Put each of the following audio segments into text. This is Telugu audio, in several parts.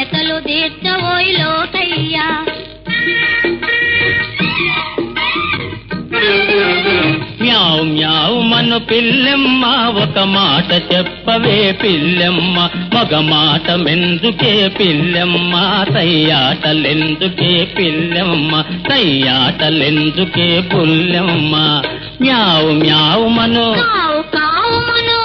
వెతలు తీర్చవోయి లోకయ్యా మ్యావ్ మ్యావ్ మను పిల్లెమ్మ ఒక మాట చెప్పవే పిల్లెమ్మ మగ మాట మెందుకే పిల్లెమ్మ తయ్యాటలెందుకే పిల్లెమ్మ తయ్యాటలెందుకే పుల్లెమ్మ మ్యావ్ మ్యావ్ మను కావు కావు మను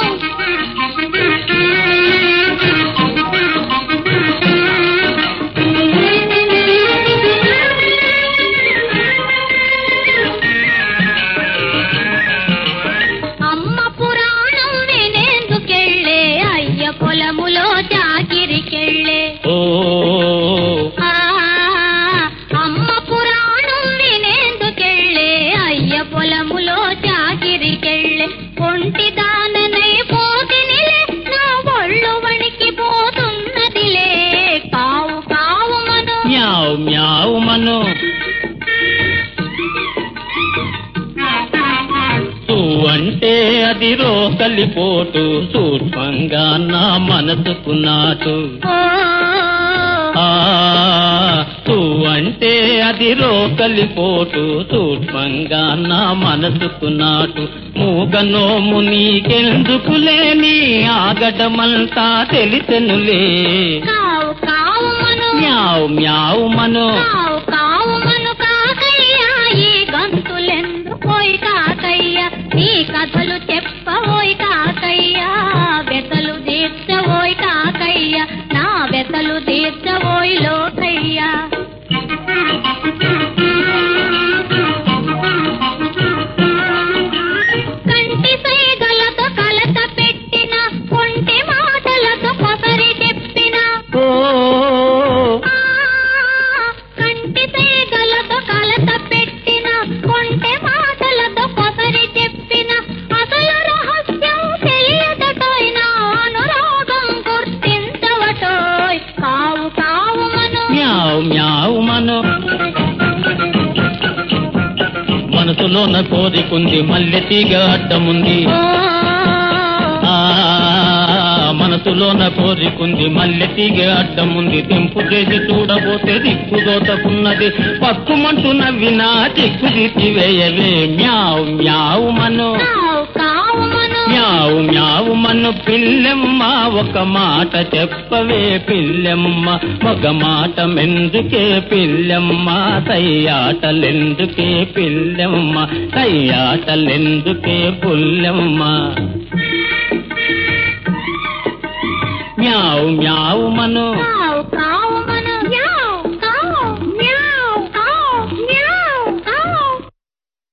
అమ్మ పురాణం వినేందుకెళ్ళే అయ్య పొలములో చాకిరికెళ్ళే ఓ ఆ, అమ్మ పురాణం వినేందుకెళ్ళే అయ్య పొలములో చాకిరికెళ్ళే ఒంటి దాననై పోతినిలే నా ఒళ్ళు వణికి పోతున్నదిలే కావు కావు మను మ్యావ్ మ్యావ్ మను తూ అంటే అది రోకలిపోటు సూక్ష్మంగా నా మనసుకు నాటు ఓ, ఆ తూ అంటే అది రోకలిపోటు సూక్ష్మంగా నా మనసుకు నాటు మూగనోము నీకెందుకులే నీ ఆగడమంతా తెలిసెనులే కావు కావు మను మ్యావ్ మ్యావ్ మను కావు కావు మను కాకయ్య ఈ గంతులెందుకోయ్ కాకయ్య నీ కథలు చెప్పవోయ్ కాకయ్య బెతలు తీర్చవోయ్ కాకయ్య నా బెతలు తీర్చవోయ్ లోకయ్య కంటి సైగలతో కలత పెట్టిన కొంటి మాటలతో కొసరి చెప్పిన ఓ కంటి తీగలతో కలత పెట్టిన కొంటె మాటలతో కొసరి చెప్పిన అసలు రహస్యం తెలియదటోయ్ నా అనురాగం గుర్తించవటోయ్ కావు కావు మను మ్యావ్ మ్యావ్ మను మనసులోన కోరికుంది మల్లె తీగ అడ్డముంది ఓ, ఆ మనసులోన కోరికుంది మల్లె తీగ అడ్డముంది తెంపు చేసి చూడబోతే దిక్కు దోతకున్నది పక్కుమంటూ నవ్వినా చిక్కు తీసివేయవే మ్యావ్ మ్యావ్ మను కావు కావు మను మ్యావ్ మ్యావ్ మను పిల్లెమ్మ ఒక మాట చెప్పవే పిల్లెమ్మ ఒక మాట మెందుకే పిల్లెమ్మ తయ్యాటలెందుకే పిల్లెమ్మ తయ్యాటలెందుకే పుల్లెమ్మ మ్యావ్ మ్యావ్ మను కావు